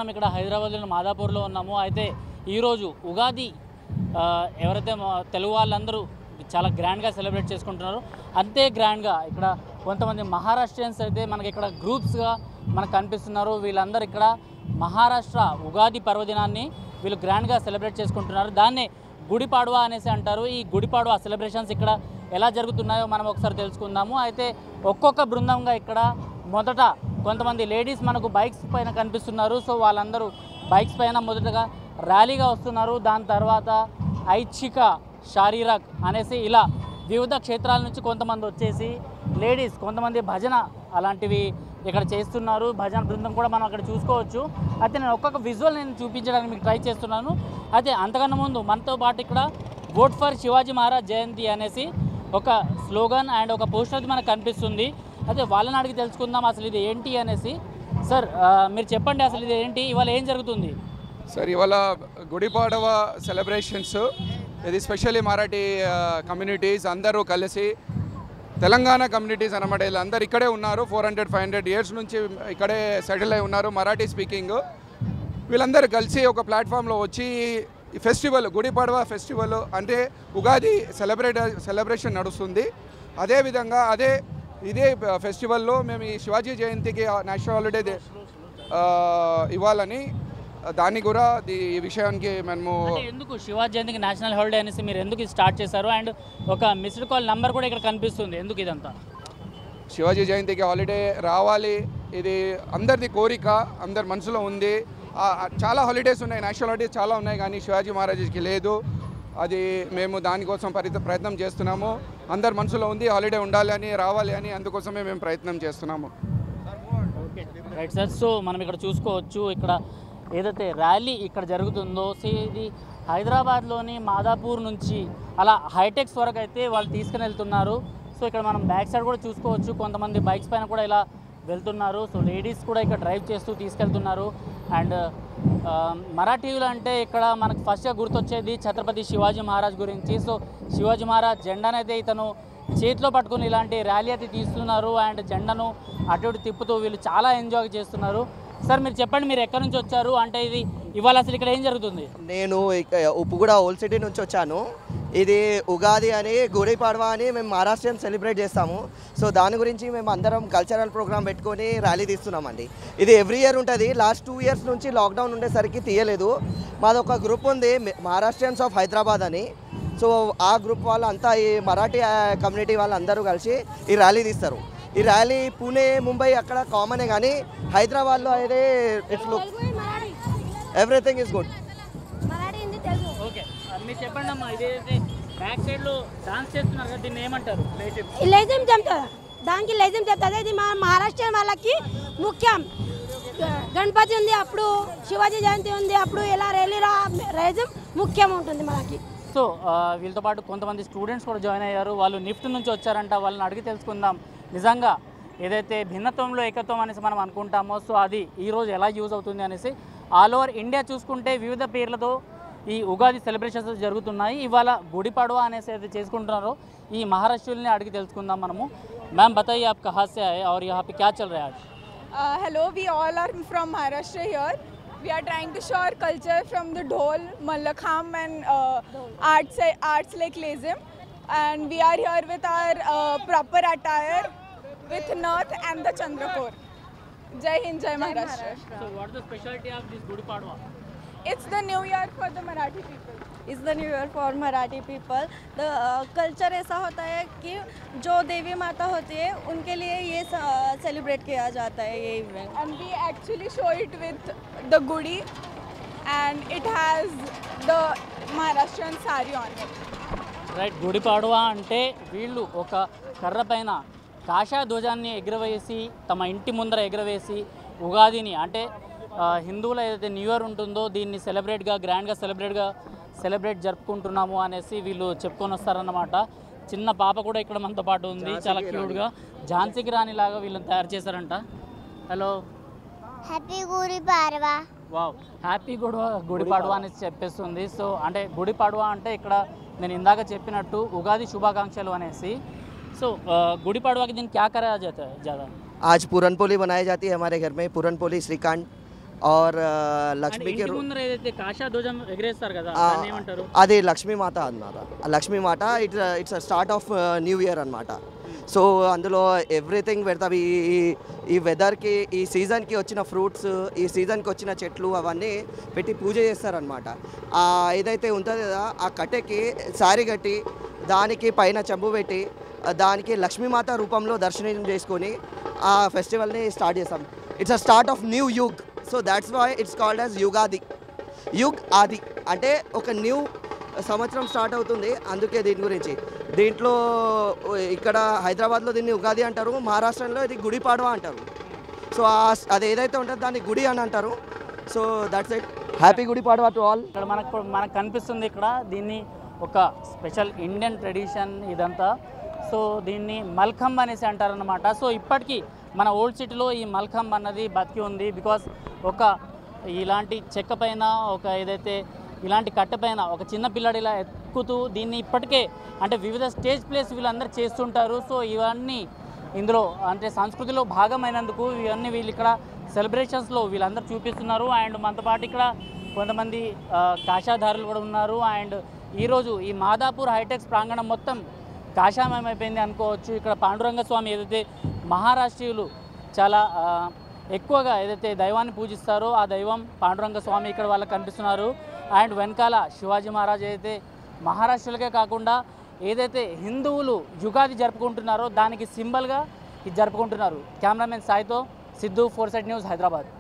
మనం ఇక్కడ హైదరాబాద్లో మాదాపూర్లో ఉన్నాము అయితే ఈరోజు ఉగాది ఆ, ఎవరైతే మా- తెలుగు వాళ్ళందరూ చాలా గ్రాండ్గా సెలబ్రేట్ చేసుకుంటున్నారు అంతే గ్రాండ్గా ఇక్కడ కొంతమంది మహారాష్ట్రియన్స్ అయితే మనకి ఇక్కడ గ్రూప్స్గా మనకు కనిపిస్తున్నారు వీళ్ళందరూ ఇక్కడ మహారాష్ట్ర ఉగాది పర్వదినాన్ని వీళ్ళు గ్రాండ్గా సెలబ్రేట్ చేసుకుంటున్నారు దాన్నే గుడి పాడవా అనేసి అంటారు ఈ గుడి పాడవా సెలబ్రేషన్స్ ఇక్కడ ఎలా జరుగుతున్నాయో మనం ఒకసారి తెలుసుకుందాము అయితే ఒక్కొక్క బృందంగా ఇక్కడ మొదట కొంతమంది లేడీస్ మనకు బైక్స్ పైన కనిపిస్తున్నారు సో వాళ్ళందరూ బైక్స్ పైన మొదటగా ర్యాలీగా వస్తున్నారు దాని తర్వాత ఐచ్ఛిక శారీరక్ అనేసి ఇలా వివిధ క్షేత్రాల నుంచి కొంతమంది వచ్చేసి లేడీస్ కొంతమంది భజన అలాంటివి ఇక్కడ చేస్తున్నారు భజన బృందం కూడా మనం అక్కడ చూసుకోవచ్చు అయితే నేను ఒక్కొక్క విజువల్ నేను చూపించడానికి మీకు ట్రై చేస్తున్నాను అయితే అంతకన్నా ముందు మనతో పాటు ఇక్కడ ఓట్ ఫర్ శివాజీ మహారాజ్ జయంతి అనేసి ఒక స్లోగన్ అండ్ ఒక పోస్టర్ మనకు కనిపిస్తుంది అయితే వాళ్ళని అడిగి తెలుసుకుందాం అసలు ఇది ఏంటి అనేసి సార్ ఆ, మీరు చెప్పండి అసలు ఇది ఏంటి ఇవాళ ఏం జరుగుతుంది సార్ ఇవాళ గుడిపాడవ సెలబ్రేషన్స్ ఇది స్పెషల్లీ మరాఠీ కమ్యూనిటీస్ అందరూ కలిసి తెలంగాణ కమ్యూనిటీస్ అనమాట వీళ్ళందరూ ఇక్కడే ఉన్నారు four hundred five hundred years నుంచి ఇక్కడే సెటిల్ అయి ఉన్నారు మరాఠీ స్పీకింగ్ వీళ్ళందరూ కలిసి ఒక ప్లాట్ఫామ్లో వచ్చి ఈ ఫెస్టివల్ గుడిపాడవ ఫెస్టివల్ అంటే ఉగాది సెలబ్రేట్ సెలబ్రేషన్ నడుస్తుంది అదేవిధంగా అదే ఇదే ఫెస్టివల్లో మేము ఈ శివాజీ జయంతికి నేషనల్ హాలిడే దే- ఆ, ఇవ్వాలని దాన్ని కూడా ది- ఈ విషయానికి మేము అంటే ఎందుకు శివాజీ జయంతికి నేషనల్ హాలిడే అనేసి మీరు ఎందుకు ఇది స్టార్ట్ చేశారు అండ్ ఒక మిస్డ్ కాల్ నంబర్ కూడా ఇక్కడ కనిపిస్తుంది ఎందుకు ఇదంతా శివాజీ జయంతికి హాలిడే రావాలి ఇది అందరిది కోరిక అందరి మనసులో ఉంది ఆ, ఆ, చాలా హాలిడేస్ ఉన్నాయి నేషనల్ హాలిడేస్ చాలా ఉన్నాయి కానీ శివాజీ మహారాజుకి లేదు అది మేము దానికోసం పరిత ప్రయత్నం చేస్తున్నాము అందరి మనసులో ఉంది హాలిడే ఉండాలి అని రావాలి అని అందుకోసమే మేము ప్రయత్నం చేస్తున్నాము ఓకే రైట్ సార్ సో మనం ఇక్కడ చూసుకోవచ్చు ఇక్కడ ఏదైతే ర్యాలీ ఇక్కడ జరుగుతుందో సో ఇది హైదరాబాద్లోని మాదాపూర్ నుంచి అలా హైటెక్స్ వరకు అయితే వాళ్ళు తీసుకుని వెళ్తున్నారు సో ఇక్కడ మనం బ్యాక్ సైడ్ కూడా చూసుకోవచ్చు కొంతమంది బైక్స్ పైన కూడా ఇలా వెళ్తున్నారు సో లేడీస్ కూడా ఇక్కడ డ్రైవ్ చేస్తూ తీసుకెళ్తున్నారు అండ్ ఆ, మరాఠీలు అంటే ఇక్కడ మనకు ఫస్ట్గా గుర్తొచ్చేది ఛత్రపతి శివాజీ మహారాజ్ గురించి సో శివాజీ మహారాజ్ జెండానైతే ఇతను చేతిలో పట్టుకుని ఇలాంటి ర్యాలీ అయితే తీస్తున్నారు అండ్ జెండాను అటు ఇటు తిప్పుతూ వీళ్ళు చాలా ఎంజాయ్ చేస్తున్నారు సార్ మీరు చెప్పండి మీరు ఎక్కడి నుంచి వచ్చారు అంటే ఇది ఇవాళ అసలు ఇక్కడ ఏం జరుగుతుంది నేను ఇక ఉప్పుగూడ ఓల్డ్ సిటీ నుంచి వచ్చాను ఇది ఉగాది అని గుడి పడవ అని మేము మహారాష్ట్రం సెలబ్రేట్ చేస్తాము సో దాని గురించి మేము అందరం కల్చరల్ ప్రోగ్రామ్ పెట్టుకొని ర్యాలీ తీస్తున్నామండి ఇది ఎవ్రీ ఇయర్ ఉంటుంది లాస్ట్ టూ ఇయర్స్ నుంచి లాక్డౌన్ ఉండేసరికి తీయలేదు మాది ఒక గ్రూప్ ఉంది మహారాష్ట్రియన్స్ ఆఫ్ హైదరాబాద్ అని సో ఆ గ్రూప్ వాళ్ళంతా ఈ మరాఠీ కమ్యూనిటీ వాళ్ళందరూ కలిసి ఈ ర్యాలీ తీస్తారు ఈ ర్యాలీ పూణే ముంబై అక్కడ కామనే కానీ హైదరాబాద్లో అయితే it's look everything is good Marathi Hindi Telugu okay మీరు చెప్పండి అమ్మా ఇదేదైతే బ్యాక్ సైడ్లో డాన్స్ చేస్తున్నారు కదా దీన్ని ఏమంటారు లెజం చెప్తారు దానికి లెజం చెప్తుంది ఇది మా మహారాష్ట్ర వాళ్ళకి ముఖ్యం గ- గణపతి ఉంది అప్పుడు శివాజీ జయంతి ఉంది అప్పుడు ఇలా ర్యాలీ రా లెజం ముఖ్యం ఉంటుంది మనకి సో ఆ, వీళ్ళతో పాటు కొంతమంది స్టూడెంట్స్ కూడా జాయిన్ అయ్యారు వాళ్ళు నిఫ్ట్ నుంచి వచ్చారంట వాళ్ళని అడిగి తెలుసుకుందాం నిజంగా ఏదైతే భిన్నత్వంలో ఏకత్వం అనేసి మనం అనుకుంటామో సో అది ఈరోజు ఎలా యూజ్ అవుతుంది అనేసి ఆల్ ఓవర్ ఇండియా చూసుకుంటే వివిధ పేర్లతో ఈ ఉగాది సెలబ్రేషన్స్ జరుగుతున్నాయి ఇవాళ గుడి పడవ అనేసి అయితే చేసుకుంటున్నారో ఈ మహారాష్ట్రుల్ని అడిగి తెలుసుకుందాం మనము మ్యామ్ బతాయి ఆప్ కహా సే ఆए और यहाँ पे क्या चल रहा है आज Uh, hello, we all are from Maharashtra here. We are trying to show our culture from the dhol, mallakham, and uh, arts, arts like lazim. And we are here with our uh, proper attire with Nath and the Chandrakor. Jai Hind, Jai Maharashtra. So what the speciality of this Gudi Padwa It's the new year for the Marathi people. Is the new year for Marathi people the culture ऐसा होता है कि जो देवी माता होती है उनके लिए ये सेलिब्रेट किया जाता है ये event And we actually show it with the gudi. And it has the Maharashtrian sari on it. Right Gudi Padwa అంటే వీళ్ళు ఒక కర్ర పైన కాషా ధ్వజాన్ని ఎగురవేసి తమ ఇంటి ముందర ఎగురవేసి ఉగాదిని అంటే ఆ, హిందువుల ఏదైతే న్యూ ఇయర్ ఉంటుందో దీన్ని సెలబ్రేట్గా గ్రాండ్గా సెలబ్రేట్గా సెలబ్రేట్ జరుపుకుంటున్నాము అనేసి వీళ్ళు చెప్పుకొని వస్తారన్నమాట చిన్న పాప కూడా ఇక్కడ మనతో పాటు ఉంది చాలా క్యూట్గా ఝాన్సీకి రాణి లాగా వీళ్ళని తయారు చేశారంట హలో హ్యాపీ గుడి పార్వా వావ్ హ్యాపీ గుడి గుడి పడవ అని చెప్పేస్తుంది సో అంటే గుడి పడవ అంటే ఇక్కడ నేను ఇందాక చెప్పినట్టు ఉగాది శుభాకాంక్షలు అనేసి సో ఆ, గుడి పడవకి దీన్ని క్యా కరా జాతా है ज़्यादा आज पूरन पोली बनाई जाती है हमारे घर में पूरन पोली श्रीकांड और अ, అండ్ लक्ष्मी के ఇంటి रू- ముందర ఏదైతే కాషా ధ్వజం ఎగరేస్తారు కదా ఆ, దాన్ని ఏమంటారు అది లక్ష్మీమాత అన్నమాట Lakshmi Mata it's it's start of new year అనమాట సో అందులో ఎవ్రీథింగ్ పెడతాం ఈ ఈ- ఈ వెదర్కి ఈ సీజన్కి వచ్చిన ఫ్రూట్స్ ఈ సీజన్కి వచ్చిన చెట్లు అవన్నీ పెట్టి పూజ చేస్తారనమాట ఆ ఏదైతే ఉంటుందో కదా ఆ కట్టెకి శారీ కట్టి దానికి పైన చెంబు పెట్టి ఆ దానికి లక్ష్మీమాత రూపంలో దర్శనం చేసుకొని ఆ ఫెస్టివల్ని స్టార్ట్ చేస్తాం it's a start of new yug so that's why it's called as Yugadi యుగ్ ఆది అంటే ఒక న్యూ సంవత్సరం స్టార్ట్ అవుతుంది అందుకే దీని గురించి దీంట్లో ఇక్కడ హైదరాబాద్లో దీన్ని ఉగాది అంటారు మహారాష్ట్రలో ఇది గుడి పాడవా అంటారు సో ఆ- అది ఏదైతే ఉంటుందో దాన్ని గుడి అని అంటారు సో దట్స్ ఇట్ హ్యాపీ గుడి పాడవా టు ఆల్ ఇక్కడ మనకు మనకు కనిపిస్తుంది ఇక్కడ దీన్ని ఒక స్పెషల్ ఇండియన్ ట్రెడిషన్ ఇదంతా సో దీన్ని మల్ఖంబ్ అనేసి అంటారనమాట సో ఇప్పటికీ మన ఓల్డ్ సిటీలో ఈ మల్ఖంబ్ అన్నది బతికి ఉంది బికాస్ ఒక ఇలాంటి చెక్క పైన ఒక ఏదైతే ఇలాంటి కట్టె పైన ఒక చిన్న పిల్లడు ఇలా ఎక్కుతూ దీన్ని ఇప్పటికే అంటే వివిధ స్టేజ్ ప్లేస్ వీళ్ళందరూ చేస్తుంటారు సో ఇవన్నీ ఇందులో అంటే సంస్కృతిలో భాగమైనందుకు ఇవన్నీ వీళ్ళు ఇక్కడ సెలబ్రేషన్స్లో వీళ్ళందరూ చూపిస్తున్నారు అండ్ మనతో పాటు ఇక్కడ కొంతమంది ఆ, కాషాదారులు కూడా ఉన్నారు అండ్ ఈరోజు ఈ మాదాపూర్ హైటెక్స్ ప్రాంగణం మొత్తం కాషామయం అయిపోయింది అనుకోవచ్చు ఇక్కడ పాండురంగ స్వామి ఏదైతే మహారాష్ట్రీయులు చాలా ఆ, ఎక్కువగా ఏదైతే దైవాన్ని పూజిస్తారో ఆ దైవం పాండురంగ స్వామి ఇక్కడ వాళ్ళకి కనిపిస్తున్నారు అండ్ వెనకాల శివాజీ మహారాజ్ ఏదైతే మహారాష్ట్రలకే కాకుండా ఏదైతే హిందువులు యుగాది జరుపుకుంటున్నారో దానికి సింబల్గా ఇది జరుపుకుంటున్నారు కెమెరామెన్ సాయితో Siddhu four side news Hyderabad